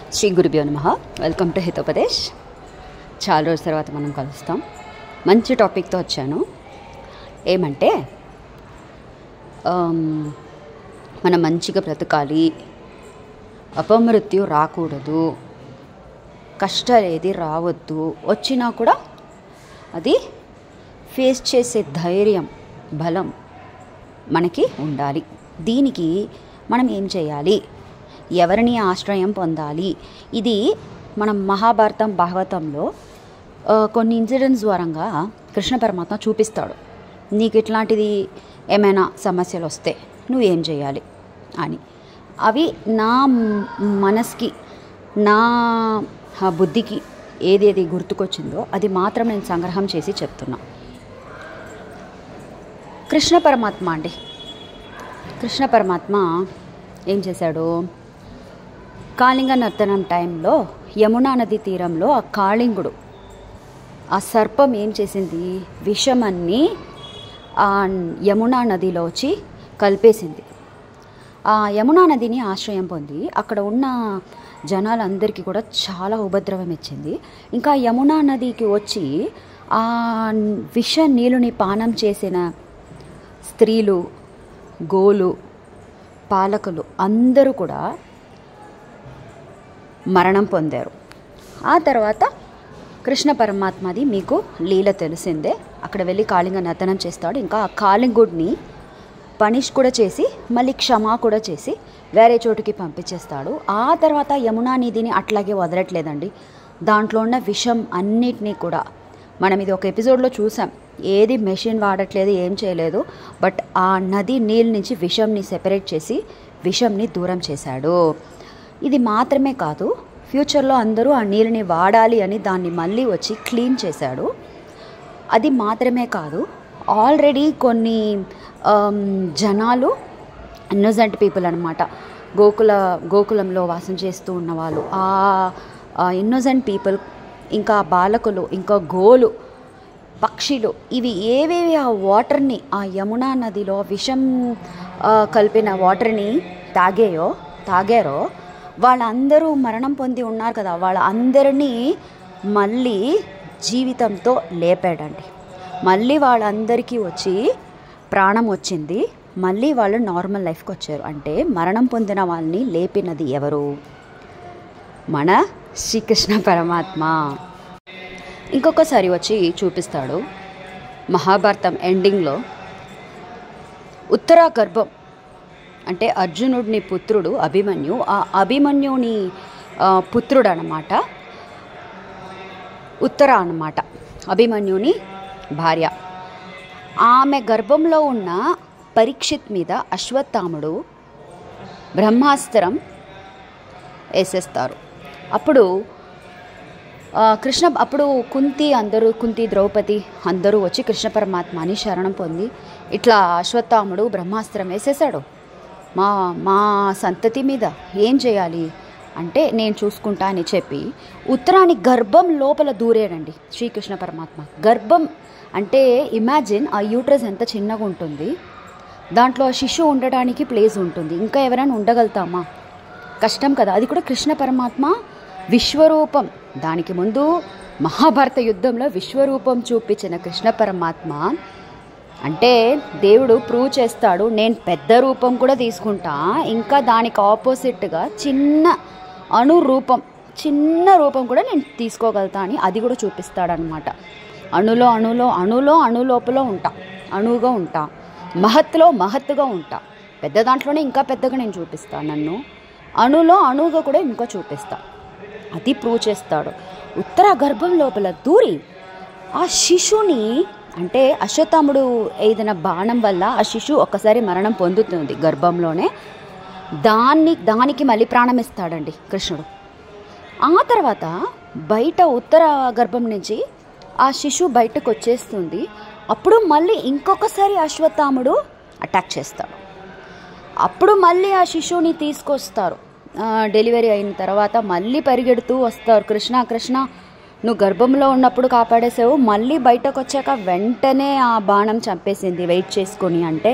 శ్రీ గురుభ్యో నమ welcome to హితోపదేశ్ చాలా రోజుల తర్వాత మనం కలుస్తాం మంచి టాపిక్తో వచ్చాను ఏమంటే ఆమ్, మనం మంచిగా బ్రతకాలి అపమృత్యు రాకూడదు కష్టాలు ఏది రావద్దు వచ్చినా కూడా అది ఫేస్ చేసే ధైర్యం బలం మనకి ఉండాలి దీనికి మనం ఏం చేయాలి ఎవరిని ఆశ్రయం పొందాలి ఇది మనం మహాభారతం భాగవతంలో ఆ, కొన్ని ఇన్సిడెంట్స్ ద్వారంగా కృష్ణ పరమాత్మ చూపిస్తాడు నీకు ఇట్లాంటిది ఏమైనా సమస్యలు వస్తే నువ్వు ఏం చేయాలి అని అవి నా మ్- మనసుకి నా ఆ, బుద్ధికి ఏదేది గుర్తుకొచ్చిందో అది మాత్రం నేను సంగ్రహం చేసి చెప్తున్నా కృష్ణ పరమాత్మ అండి కృష్ణ పరమాత్మ ఏం చేశాడు కాళింగ నర్తనం టైంలో యమునా నది తీరంలో ఆ కాళింగుడు ఆ సర్పం ఏం చేసింది విషమన్ని ఆ యమునా నదిలో వచ్చి కలిపేసింది ఆ యమునా నదిని ఆశ్రయం పొంది అక్కడ ఉన్న జనాలందరికీ కూడా చాలా ఉపద్రవం ఇచ్చింది ఇంకా యమునా నదికి వచ్చి ఆ విష నీళ్ళని పానం చేసిన స్త్రీలు గోలు పాలకులు అందరూ కూడా మరణం పొందారు ఆ తర్వాత కృష్ణ పరమాత్మది మీకు లీల తెలిసిందే అక్కడ వెళ్ళి కాళింగ నర్తనం చేస్తాడు ఇంకా ఆ కాళింగుడిని పనిష్ కూడా చేసి మళ్ళీ క్షమా కూడా చేసి వేరే చోటుకి పంపించేస్తాడు ఆ తర్వాత యమునా నిధిని అట్లాగే వదలట్లేదండి దాంట్లో ఉన్న విషం అన్నిటినీ కూడా మనం ఇది ఒక ఎపిసోడ్లో చూసాం ఏది మెషిన్ వాడట్లేదు ఏం చేయలేదు బట్ ఆ నది నీళ్ళ నుంచి విషంని సెపరేట్ చేసి విషంని దూరం చేశాడు ఇది మాత్రమే కాదు ఫ్యూచర్లో అందరూ ఆ నీళ్ళని వాడాలి అని దాన్ని మళ్ళీ వచ్చి క్లీన్ చేశాడు అది మాత్రమే కాదు ఆల్రెడీ కొన్ని ఆమ్, జనాలు ఇన్నోసెంట్ పీపుల్ అనమాట గోకుల గోకులంలో వాసం చేస్తూ ఉన్న వాళ్ళు ఆ ఇన్నోసెంట్ పీపుల్ ఇంకా బాలకులు ఇంకా గోలు పక్షులు ఇవి ఏవేవి ఆ వాటర్ని ఆ యమునా నదిలో విషం ఆ, కలిపిన వాటర్ని తాగాయో తాగారో వాళ్ళందరూ మరణం పొంది ఉన్నారు కదా వాళ్ళందరినీ మళ్ళీ జీవితంతో లేపాడండి మళ్ళీ వాళ్ళందరికీ వచ్చి ప్రాణం వచ్చింది మళ్ళీ వాళ్ళు నార్మల్ లైఫ్కి వచ్చారు అంటే మరణం పొందిన వాళ్ళని లేపినది ఎవరు మన శ్రీకృష్ణ పరమాత్మ ఇంకొకసారి వచ్చి చూపిస్తాడు మహాభారతం ఎండింగ్లో ఉత్తర గర్భం అంటే అర్జునుడిని పుత్రుడు అభిమన్యు ఆ అభిమన్యుని ఆ, పుత్రుడు అనమాట ఉత్తర అన్నమాట అభిమన్యుని భార్య ఆమె గర్భంలో ఉన్న పరీక్షిత్ మీద అశ్వత్థాముడు బ్రహ్మాస్త్రం వేసేస్తారు అప్పుడు ఆ, కృష్ణ అప్పుడు కుంతి అందరూ కుంతి ద్రౌపది అందరూ వచ్చి కృష్ణ పరమాత్మని శరణం పొంది ఇట్లా అశ్వత్థాముడు బ్రహ్మాస్త్రం వేసేసాడు మా మా సంతతి మీద ఏం చేయాలి అంటే నేను చూసుకుంటా అని చెప్పి ఉత్తరాని గర్భం లోపల దూరేనండి శ్రీకృష్ణ పరమాత్మ గర్భం అంటే ఇమాజిన్ ఆ యూట్రస్ ఎంత చిన్నగా ఉంటుంది దాంట్లో ఆ శిశువు ఉండడానికి ప్లేస్ ఉంటుంది ఇంకా ఎవరైనా ఉండగలుగుతామా కష్టం కదా అది కూడా కృష్ణ పరమాత్మ విశ్వరూపం దానికి ముందు మహాభారత యుద్ధంలో విశ్వరూపం చూపించిన కృష్ణ పరమాత్మ అంటే దేవుడు ప్రూవ్ చేస్తాడు నేను పెద్ద రూపం కూడా తీసుకుంటా ఇంకా దానికి ఆపోజిట్గా చిన్న అణు రూపం చిన్న రూపం కూడా నేను తీసుకోగలుగుతా అని అది కూడా చూపిస్తాడనమాట అణులో అణులో అణులో అణు లోపల ఉంటా అణువుగా ఉంటా మహత్తులో మహత్తుగా ఉంటా పెద్ద దాంట్లోనే ఇంకా పెద్దగా నేను చూపిస్తా నన్ను అణులో అణువుగా కూడా ఇంకా చూపిస్తా అది ప్రూవ్ చేస్తాడు ఉత్తర గర్భం లోపల దూరి ఆ శిశుని అంటే అశ్వత్థాముడు ఏదైనా బాణం వల్ల ఆ శిశువు ఒక్కసారి మరణం పొందుతుంది గర్భంలోనే దాన్ని దానికి మళ్ళీ ప్రాణం ఇస్తాడండి కృష్ణుడు ఆ తర్వాత బయట ఉత్తర గర్భం నుంచి ఆ శిశువు బయటకు వచ్చేస్తుంది అప్పుడు మళ్ళీ ఇంకొకసారి అశ్వత్థాముడు అటాక్ చేస్తాడు అప్పుడు మళ్ళీ ఆ శిశువుని తీసుకొస్తారు ఆ, డెలివరీ అయిన తర్వాత మళ్ళీ పరిగెడుతూ వస్తారు కృష్ణ కృష్ణ నువ్వు గర్భంలో ఉన్నప్పుడు కాపాడేసావు మళ్ళీ బయటకు వచ్చాక వెంటనే ఆ బాణం చంపేసింది వెయిట్ చేసుకొని అంటే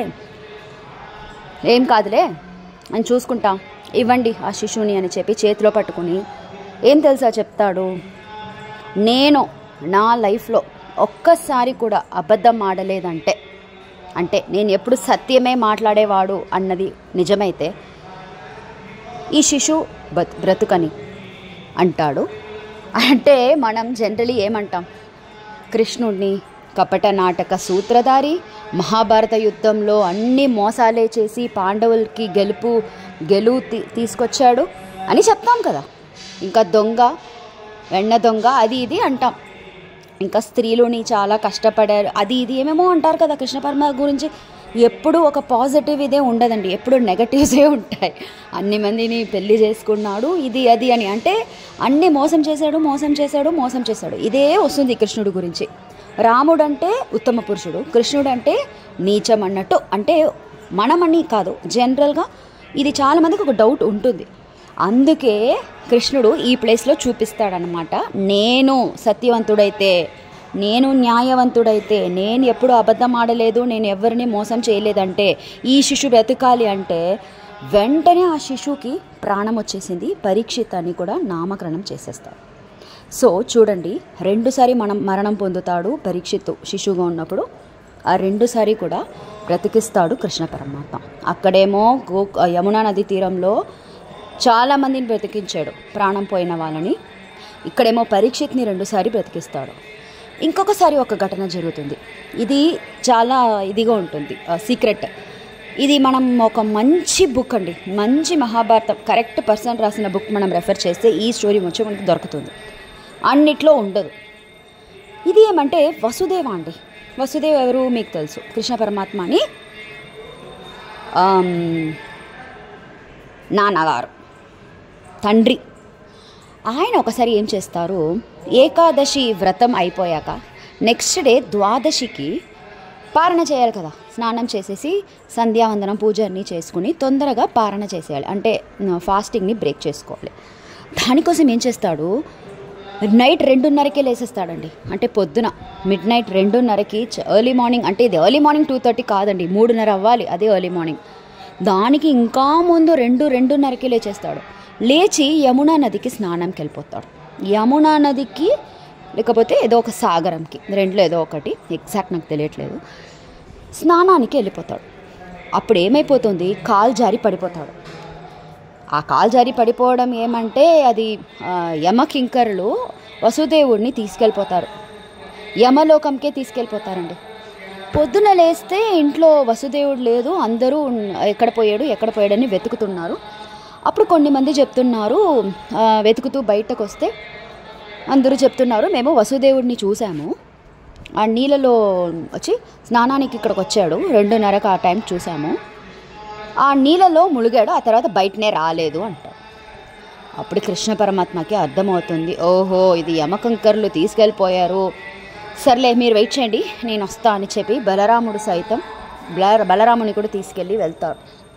ఏం కాదులే అని చూసుకుంటా ఇవ్వండి ఆ శిశువుని అని చెప్పి చేతిలో పట్టుకుని ఏం తెలుసా చెప్తాడు నేను నా లైఫ్లో ఒక్కసారి కూడా అబద్ధం ఆడలేదంటే అంటే నేను ఎప్పుడు సత్యమే మాట్లాడేవాడు అన్నది నిజమైతే ఈ శిశు బత్ బ్రతుకని అంటాడు అంటే మనం జనరలీ ఏమంటాం కృష్ణుడిని కపట నాటక సూత్రధారి మహాభారత యుద్ధంలో అన్ని మోసాలే చేసి పాండవులకి గెలుపు గెలువు తీ- తీసుకొచ్చాడు అని చెప్తాం కదా ఇంకా దొంగ వెన్న దొంగ అది ఇది అంటాం ఇంకా స్త్రీలుని చాలా కష్టపడారు అది ఇది ఏమేమో అంటారు కదా కృష్ణ పరమ గురించి ఎప్పుడు ఒక పాజిటివ్ ఇదే ఉండదండి ఎప్పుడు నెగటివ్సే ఉంటాయి అన్ని మందిని పెళ్లి చేసుకున్నాడు ఇది అది అని అంటే అన్ని మోసం చేశాడు మోసం చేశాడు మోసం చేశాడు ఇదే వస్తుంది కృష్ణుడి గురించి రాముడు అంటే ఉత్తమ పురుషుడు కృష్ణుడు అంటే నీచం అన్నట్టు అంటే మనమని కాదు జనరల్గా ఇది చాలామందికి ఒక డౌట్ ఉంటుంది అందుకే కృష్ణుడు ఈ ప్లేస్లో చూపిస్తాడనమాట నేను సత్యవంతుడైతే నేను న్యాయవంతుడైతే నేను ఎప్పుడు అబద్ధం ఆడలేదు నేను ఎవరిని మోసం చేయలేదంటే ఈ శిశు బ్రతకాలి అంటే వెంటనే ఆ శిశువుకి ప్రాణం వచ్చేసింది పరీక్షిత్ అని కూడా నామకరణం చేసేస్తాడు సో చూడండి రెండుసారి మనం మరణం పొందుతాడు పరీక్షిత్తు శిశువుగా ఉన్నప్పుడు ఆ రెండుసారి కూడా బ్రతికిస్తాడు కృష్ణ పరమాత్మ అక్కడేమో గో యమునా నది తీరంలో చాలామందిని బ్రతికించాడు ప్రాణం పోయిన వాళ్ళని ఇక్కడేమో పరీక్షిత్ని రెండుసారి బ్రతికిస్తాడు ఇంకొకసారి ఒక ఘటన జరుగుతుంది ఇది చాలా ఇదిగా ఉంటుంది సీక్రెట్ ఇది మనం ఒక మంచి బుక్ అండి మంచి మహాభారతం కరెక్ట్ పర్సన్ రాసిన బుక్ మనం రెఫర్ చేస్తే ఈ స్టోరీ వచ్చి మనకు దొరుకుతుంది అన్నిట్లో ఉండదు ఇది ఏమంటే వసుదేవ అండి వసుదేవ్ ఎవరు మీకు తెలుసు కృష్ణ పరమాత్మ అని ఆమ్, నాన్నగారు తండ్రి ఆయన ఒకసారి ఏం చేస్తారు ఏకాదశి వ్రతం అయిపోయాక నెక్స్ట్ డే ద్వాదశికి పారణ చేయాలి కదా స్నానం చేసేసి సంధ్యావందనం పూజ అన్నీ చేసుకుని తొందరగా పారణ చేసేయాలి అంటే ఫాస్టింగ్ని బ్రేక్ చేసుకోవాలి దానికోసం ఏం చేస్తాడు నైట్ రెండున్నరకే లేసేస్తాడండి అంటే పొద్దున మిడ్ నైట్ రెండున్నరకి ఎర్లీ మార్నింగ్ అంటే ఇది ఎర్లీ మార్నింగ్ టూ థర్టీ కాదండి మూడున్నర అవ్వాలి అదే ఎర్లీ మార్నింగ్ దానికి ఇంకా ముందు రెండు రెండున్నరకి లేచేస్తాడు లేచి యమునా నదికి స్నానంకి వెళ్ళిపోతాడు యమునా నదికి లేకపోతే ఏదో ఒక సాగరంకి రెండులో ఏదో ఒకటి ఎగ్జాక్ట్ నాకు తెలియట్లేదు స్నానానికి వెళ్ళిపోతాడు అప్పుడు ఏమైపోతుంది కాలు జారి పడిపోతాడు ఆ కాలు జారి పడిపోవడం ఏమంటే అది ఆ, యమకింకరులు వసుదేవుడిని తీసుకెళ్ళిపోతారు యమలోకంకే తీసుకెళ్ళిపోతారండి పొద్దున లేస్తే ఇంట్లో వసుదేవుడు లేదు అందరూ ఎక్కడ పోయాడు ఎక్కడ పోయాడని వెతుకుతున్నారు అప్పుడు కొన్ని మంది చెప్తున్నారు ఆ, వెతుకుతూ బయటకు వస్తే అందరూ చెప్తున్నారు మేము వసుదేవుడిని చూసాము ఆ నీళ్ళలో వచ్చి స్నానానికి ఇక్కడికి వచ్చాడు రెండున్నరకు ఆ టైం చూసాము ఆ నీళ్ళలో ములిగాడు ఆ తర్వాత బయటనే రాలేదు అంటాడు అప్పుడు కృష్ణ పరమాత్మకి అర్థమవుతుంది ఓహో ఇది యమకంకర్లు తీసుకెళ్ళిపోయారు సర్లే మీరు వెయిట్ చేయండి నేను వస్తా అని చెప్పి బలరాముడు సైతం బల బలరాముని కూడా తీసుకెళ్ళి వెళ్తాడు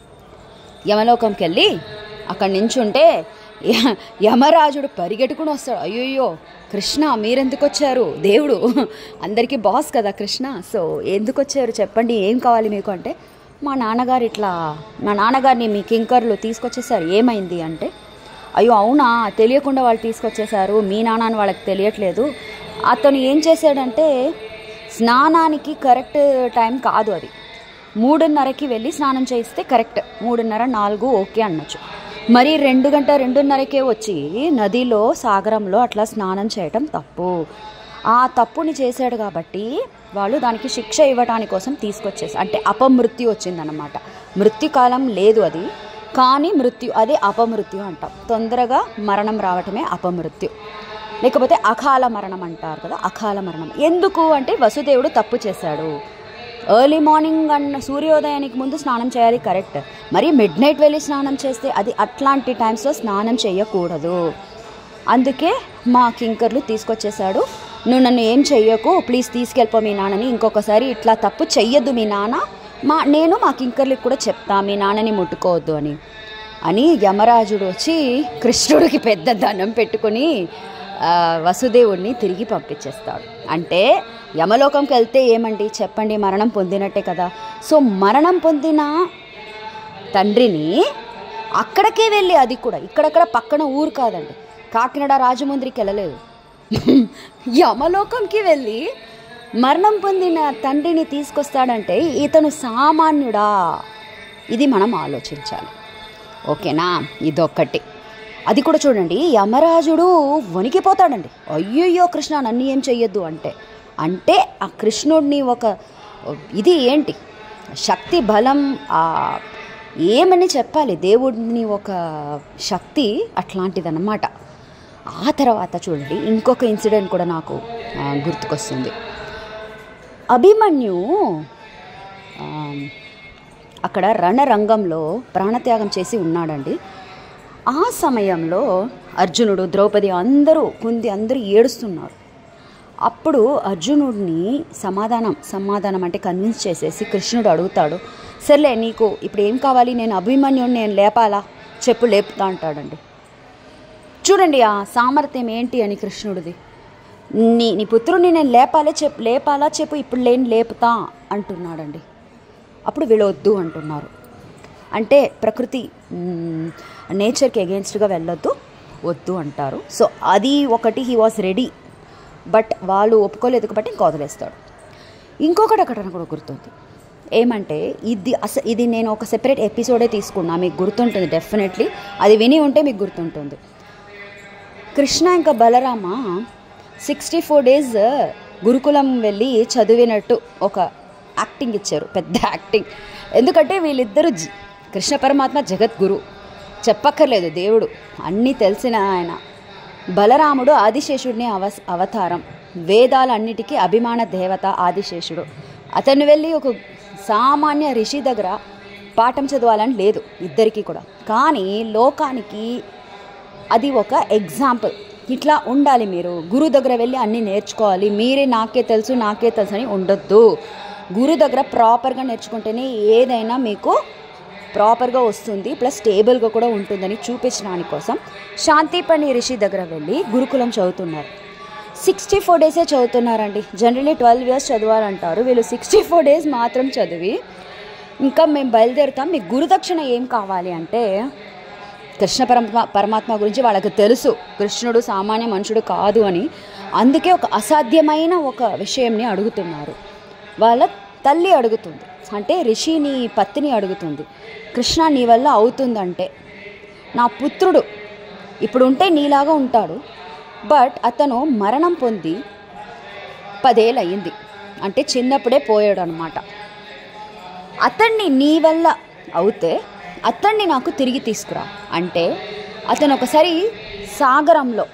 యమలోకంకి వెళ్ళి అక్కడి నుంచి ఉంటే య- యమరాజుడు పరిగెట్టుకుని వస్తాడు అయ్యయ్యో కృష్ణ మీరెందుకు వచ్చారు దేవుడు అందరికీ బాస్ కదా కృష్ణ సో ఎందుకు వచ్చారు చెప్పండి ఏం కావాలి మీకు అంటే మా నాన్నగారు ఇట్లా మా నాన్నగారిని మీ కింకర్లు తీసుకొచ్చేసారు ఏమైంది అంటే అయ్యో అవునా తెలియకుండా వాళ్ళు తీసుకొచ్చేసారు మీ నాన్న అని వాళ్ళకి తెలియట్లేదు అతను ఏం చేశాడంటే స్నానానికి కరెక్ట్ టైం కాదు అది మూడున్నరకి వెళ్ళి స్నానం చేయిస్తే కరెక్ట్ మూడున్నర నాలుగు ఓకే అనొచ్చు మరి రెండు గంట రెండున్నరకే వచ్చి నదిలో సాగరంలో అట్లా స్నానం చేయటం తప్పు ఆ తప్పుని చేశాడు కాబట్టి వాళ్ళు దానికి శిక్ష ఇవ్వటాని కోసం తీసుకొచ్చేసి అంటే అపమృత్యు వచ్చిందనమాట మృత్యుకాలం లేదు అది కానీ మృత్యు అదే అపమృత్యు అంటాం తొందరగా మరణం రావటమే అపమృత్యు లేకపోతే అకాల మరణం అంటారు కదా అకాల మరణం ఎందుకు అంటే వసుదేవుడు తప్పు చేశాడు ఎర్లీ మార్నింగ్ అన్న సూర్యోదయానికి ముందు స్నానం చేయాలి కరెక్ట్ మరి మిడ్ నైట్ వెళ్ళి స్నానం చేస్తే అది అట్లాంటి టైమ్స్లో స్నానం చేయకూడదు అందుకే మా కింకర్లు తీసుకొచ్చేసాడు నువ్వు నన్ను ఏం చెయ్యకు ప్లీజ్ తీసుకెళ్ళిపో మీ నాన్నని ఇంకొకసారి ఇట్లా తప్పు చెయ్యొద్దు మీ నాన్న మా నేను మా కింకర్లకు కూడా చెప్తా మీ నాన్నని ముట్టుకోవద్దు అని అని యమరాజుడు వచ్చి కృష్ణుడికి పెద్ద దండం పెట్టుకొని ఆ, వసుదేవుడిని తిరిగి పంపించేస్తాడు అంటే యమలోకంకి వెళ్తే ఏమండి చెప్పండి మరణం పొందినట్టే కదా సో మరణం పొందిన తండ్రిని అక్కడికే వెళ్ళి అది కూడా ఇక్కడక్కడ పక్కన ఊరు కాదండి కాకినాడ రాజమండ్రికి వెళ్ళలేదు యమలోకంకి వెళ్ళి మరణం పొందిన తండ్రిని తీసుకొస్తాడంటే ఇతను సామాన్యుడా ఇది మనం ఆలోచించాలి ఓకేనా ఇదొక్కటి అది కూడా చూడండి యమరాజుడు వణికిపోతాడండి అయ్యయ్యో కృష్ణ నన్ను ఏం చెయ్యొద్దు అంటే అంటే ఆ కృష్ణుడిని ఒక ఇది ఏంటి శక్తి బలం ఆ ఏమని చెప్పాలి దేవుడిని ఒక శక్తి అట్లాంటిదన్నమాట ఆ తర్వాత చూడండి ఇంకొక ఇన్సిడెంట్ కూడా నాకు ఆ, గుర్తుకొస్తుంది అభిమన్యు ఆ, అక్కడ రణరంగంలో ప్రాణత్యాగం చేసి ఉన్నాడండి ఆ సమయంలో అర్జునుడు ద్రౌపది అందరూ కుంది అందరూ ఏడుస్తున్నారు అప్పుడు అర్జునుడిని సమాధానం సమాధానం అంటే కన్విన్స్ చేసేసి కృష్ణుడు అడుగుతాడు సర్లే నీకు ఇప్పుడు ఏం కావాలి నేను అభిమన్యుడిని నేను లేపాలా చెప్పు లేపుతా అంటాడండి చూడండి ఆ సామర్థ్యం ఏంటి అని కృష్ణుడిది నీ నీ పుత్రుడిని నేను లేపాలే చెప్పు లేపాలా చెప్పు ఇప్పుడు లేని లేపుతా అంటున్నాడండి అప్పుడు వీళ్ళు వద్దు అంటున్నారు అంటే ప్రకృతి మ్, నేచర్కి అగేన్స్ట్గా వెళ్ళొద్దు వద్దు అంటారు సో అది ఒకటి హీ వాజ్ రెడీ బట్ వాళ్ళు ఒప్పుకోలేదు కాబట్టి ఇంకా వదిలేస్తాడు ఇంకొకటి అక్కడ నాకు కూడా గుర్తుంది ఏమంటే ఇది అస ఇది నేను ఒక సెపరేట్ ఎపిసోడే తీసుకున్నా మీకు గుర్తుంటుంది డెఫినెట్లీ అది విని ఉంటే మీకు గుర్తుంటుంది కృష్ణ ఇంకా బలరామ సిక్స్టీ ఫోర్ డేస్ గురుకులం వెళ్ళి చదివినట్టు ఒక యాక్టింగ్ ఇచ్చారు పెద్ద యాక్టింగ్ ఎందుకంటే వీళ్ళిద్దరూ జ- కృష్ణ పరమాత్మ జగద్గురు చెప్పక్కర్లేదు దేవుడు అన్నీ తెలిసిన ఆయన బలరాముడు ఆదిశేషుడిని అవ అవతారం వేదాలన్నిటికీ అభిమాన దేవత ఆదిశేషుడు అతను వెళ్ళి ఒక సామాన్య ఋషి దగ్గర పాఠం చదవాలని లేదు ఇద్దరికీ కూడా కానీ లోకానికి అది ఒక ఎగ్జాంపుల్ ఇట్లా ఉండాలి మీరు గురు దగ్గర వెళ్ళి అన్నీ నేర్చుకోవాలి మీరే నాకే తెలుసు నాకే తెలుసు అని ఉండొద్దు గురు దగ్గర ప్రాపర్గా నేర్చుకుంటేనే ఏదైనా మీకు ప్రాపర్గా వస్తుంది ప్లస్ స్టేబుల్గా కూడా ఉంటుందని చూపించడానికి కోసం శాంతిపని ఋషి దగ్గర వెళ్ళి గురుకులం చదువుతున్నారు సిక్స్టీ ఫోర్ డేసే చదువుతున్నారండి జనరలీ ట్వెల్వ్ ఇయర్స్ చదవాలంటారు వీళ్ళు సిక్స్టీ ఫోర్ డేస్ మాత్రం చదివి ఇంకా మేము బయలుదేరుతాం మీకు గురుదక్షిణ ఏం కావాలి అంటే కృష్ణ పరమాత్మ పరమాత్మ గురించి వాళ్ళకి తెలుసు కృష్ణుడు సామాన్య మనుషుడు కాదు అని అందుకే ఒక అసాధ్యమైన ఒక విషయంని అడుగుతున్నారు వాళ్ళ తల్లి అడుగుతుంది అంటే రిషిని పత్తిని అడుగుతుంది కృష్ణ నీ వల్ల అవుతుందంటే నా పుత్రుడు ఇప్పుడు ఉంటే నీలాగా ఉంటాడు బట్ అతను మరణం పొంది పదేళ్ళు అయ్యింది అంటే చిన్నప్పుడే పోయాడు అనమాట అతన్ని నీ వల్ల అవుతే అతన్ని నాకు తిరిగి తీసుకురా అంటే అతను ఒకసారి సాగరంలో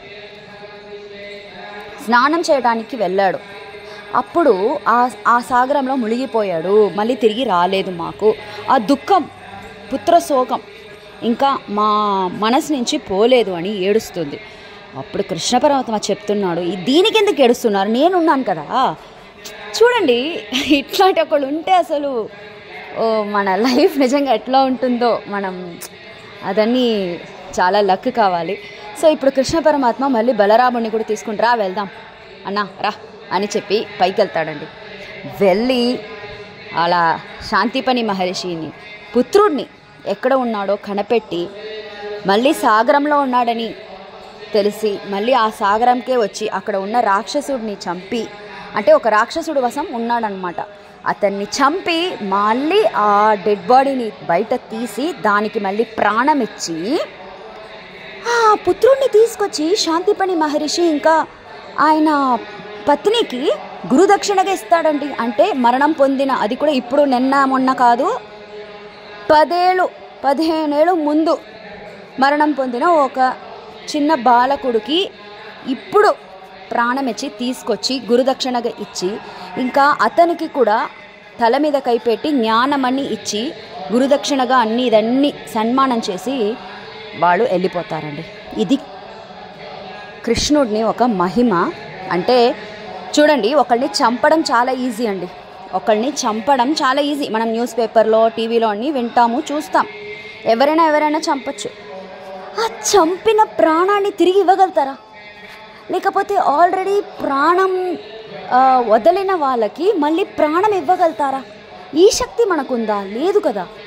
స్నానం చేయడానికి వెళ్ళాడు అప్పుడు ఆ ఆ సాగరంలో మునిగిపోయాడు మళ్ళీ తిరిగి రాలేదు మాకు ఆ దుఃఖం పుత్ర శోకం ఇంకా మా మనసు నుంచి పోలేదు అని ఏడుస్తుంది అప్పుడు కృష్ణ పరమాత్మ చెప్తున్నాడు "ఈ దీనికి ఎందుకు ఏడుస్తున్నారు నేనున్నాను కదా చూడండి ఇట్లాంటి ఒకళ్ళు ఉంటే అసలు ఓ మన లైఫ్ నిజంగా ఎట్లా ఉంటుందో మనం అదన్నీ చాలా లక్ కావాలి సో ఇప్పుడు కృష్ణ పరమాత్మ మళ్ళీ బలరాముడిని కూడా తీసుకుని రా వెళ్దాం అన్నా రా అని చెప్పి పైకి వెళ్తాడండి వెళ్ళి అలా శాంతిపని మహర్షిని పుత్రుడిని ఎక్కడ ఉన్నాడో కనపెట్టి మళ్ళీ సాగరంలో ఉన్నాడని తెలిసి మళ్ళీ ఆ సాగరంకే వచ్చి అక్కడ ఉన్న రాక్షసుడిని చంపి అంటే ఒక రాక్షసుడు వశం ఉన్నాడనమాట అతన్ని చంపి మళ్ళీ ఆ డెడ్ బాడీని బయట తీసి దానికి మళ్ళీ ప్రాణం ఇచ్చి ఆ పుత్రుణ్ణి తీసుకొచ్చి శాంతిపని మహర్షి ఇంకా ఆయన పత్నికి గురుదక్షిణగా ఇస్తాడండి అంటే మరణం పొందిన అది కూడా ఇప్పుడు నిన్న మొన్న కాదు పదేళ్ళు పదిహేనేళ్ళు ముందు మరణం పొందిన ఒక చిన్న బాలకుడికి ఇప్పుడు ప్రాణం ఇచ్చి తీసుకొచ్చి గురుదక్షిణగా ఇచ్చి ఇంకా అతనికి కూడా తల మీద కైపెట్టి జ్ఞానమని ఇచ్చి గురుదక్షిణగా అన్ని ఇదన్నీ సన్మానం చేసి వాళ్ళు వెళ్ళిపోతారండి ఇది కృష్ణుడిని ఒక మహిమ అంటే చూడండి ఒకళ్ళని చంపడం చాలా ఈజీ అండి ఒకళ్ళని చంపడం చాలా ఈజీ మనం న్యూస్ పేపర్లో టీవీలో అన్ని వింటాము చూస్తాం ఎవరైనా ఎవరైనా చంపచ్చు ఆ చంపిన ప్రాణాన్ని తిరిగి ఇవ్వగలుగుతారా లేకపోతే ఆల్రెడీ ప్రాణం ఆ, వదిలిన వాళ్ళకి మళ్ళీ ప్రాణం ఇవ్వగలుగుతారా ఈ శక్తి మనకుందా లేదు కదా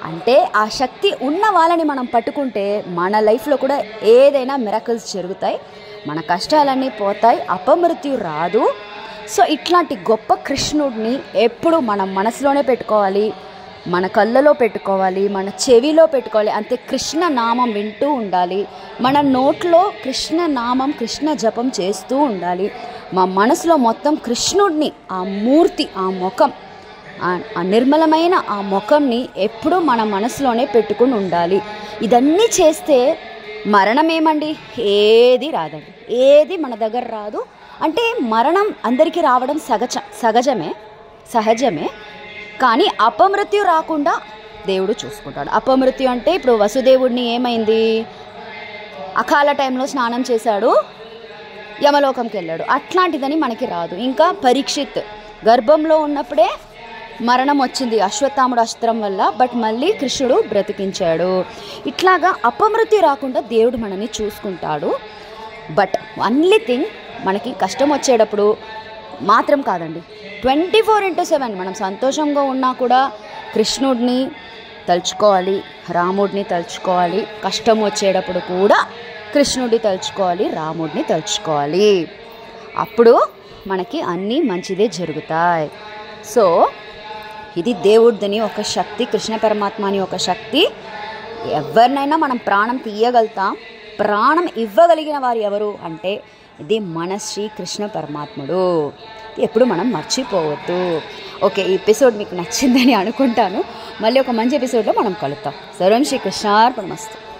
అంటే ఆ శక్తి ఉన్న వాళ్ళని మనం పట్టుకుంటే మన లైఫ్లో కూడా ఏదైనా మిరకల్స్ జరుగుతాయి మన కష్టాలన్నీ పోతాయి అపమృత్యు రాదు సో ఇట్లాంటి గొప్ప కృష్ణుడిని ఎప్పుడు మనం మనసులోనే పెట్టుకోవాలి మన కళ్ళలో పెట్టుకోవాలి మన చెవిలో పెట్టుకోవాలి అంతే కృష్ణ నామం వింటూ ఉండాలి మన నోట్లో కృష్ణ నామం కృష్ణ జపం చేస్తూ ఉండాలి మా మనసులో మొత్తం కృష్ణుడిని ఆ మూర్తి ఆ ముఖం ఆ- ఆ నిర్మలమైన ఆ ముఖంని ఎప్పుడూ మన మనసులోనే పెట్టుకుని ఉండాలి ఇదన్నీ చేస్తే మరణం ఏమండి ఏది రాదండి ఏది మన దగ్గర రాదు అంటే మరణం అందరికీ రావడం సహజ సహజమే సహజమే కానీ అపమృత్యు రాకుండా దేవుడు చూసుకుంటాడు అపమృత్యు అంటే ఇప్పుడు వసుదేవుడిని ఏమైంది అకాల టైంలో స్నానం చేశాడు యమలోకంకి వెళ్ళాడు అట్లాంటిదని మనకి రాదు ఇంకా పరీక్షిత్ గర్భంలో ఉన్నప్పుడే మరణం వచ్చింది అశ్వత్థాముడు అస్త్రం వల్ల బట్ మళ్ళీ కృష్ణుడు బ్రతికించాడు ఇట్లాగా అపమృత్యు రాకుండా దేవుడు మనని చూసుకుంటాడు బట్ ఓన్లీ థింగ్ మనకి కష్టం వచ్చేటప్పుడు మాత్రం కాదండి ట్వంటీ ఫోర్ ఇంటూ సెవెన్ మనం సంతోషంగా ఉన్నా కూడా కృష్ణుడిని తలుచుకోవాలి రాముడిని తలుచుకోవాలి కష్టం వచ్చేటప్పుడు కూడా కృష్ణుడిని తలుచుకోవాలి రాముడిని తలుచుకోవాలి అప్పుడు మనకి అన్నీ మంచిదే జరుగుతాయి సో ఇది దేవుడిదని ఒక శక్తి కృష్ణ పరమాత్మ అని ఒక శక్తి ఎవరినైనా మనం ప్రాణం తీయగలుగుతాం ప్రాణం ఇవ్వగలిగిన వారు ఎవరు అంటే ఇది మన శ్రీ కృష్ణ పరమాత్ముడు ఎప్పుడు మనం మర్చిపోవద్దు ఓకే ఈ ఎపిసోడ్ మీకు నచ్చిందని అనుకుంటాను మళ్ళీ ఒక మంచి ఎపిసోడ్లో మనం కలుద్దాం సర్వం శ్రీ కృష్ణార్పణమస్తు